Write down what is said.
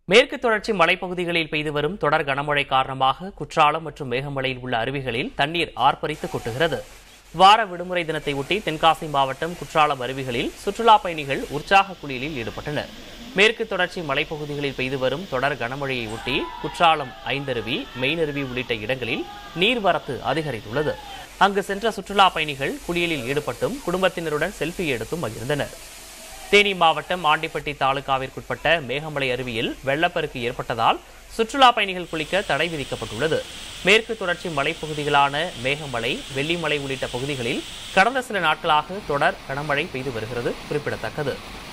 மேற்கு தொடர்ச்சி மலைப்பகுதிகளில் பெய்து வரும் தொடர் கனமழை காரணமாக குற்றாலம் மற்றும் மேகமலையில் உள்ள அருவிகளில் தண்ணீர் ஆர்ப்பரித்து கொட்டுகிறது வார விடுமுறை தினத்தை ஒட்டி தென்காசி மாவட்டம் குற்றாலம் அருவிகளில் சுற்றுலா பயணிகள் உற்சாக குளியலில் ஈடுபட்டனர் மேற்கு தொடர்ச்சி மலைப்பகுதிகளில் பெய்து வரும் தொடர் கனமழையை ஒட்டி குற்றாலம் ஐந்தருவி மெயினருவி உள்ளிட்ட இடங்களில் நீர்வரத்து அதிகரித்துள்ளது அங்கு சென்ற சுற்றுலா பயணிகள் குளியலில் ஈடுபட்டும் குடும்பத்தினருடன் செல்ஃபி எடுத்தும் மகிழ்ந்தனர் தேனி மாவட்டம் ஆண்டிப்பட்டி தாலுகாவிற்குட்பட்ட மேகமலை அருவியில் வெள்ளப்பெருக்கு ஏற்பட்டதால் சுற்றுலா பயணிகள் குளிக்க தடை விதிக்கப்பட்டுள்ளது மேற்கு தொடர்ச்சி மலைப்பகுதிகளான மேகமலை வெள்ளிமலை உள்ளிட்ட பகுதிகளில் கடந்த சில நாட்களாக தொடர் கனமழை பெய்து வருகிறது குறிப்பிடத்தக்கது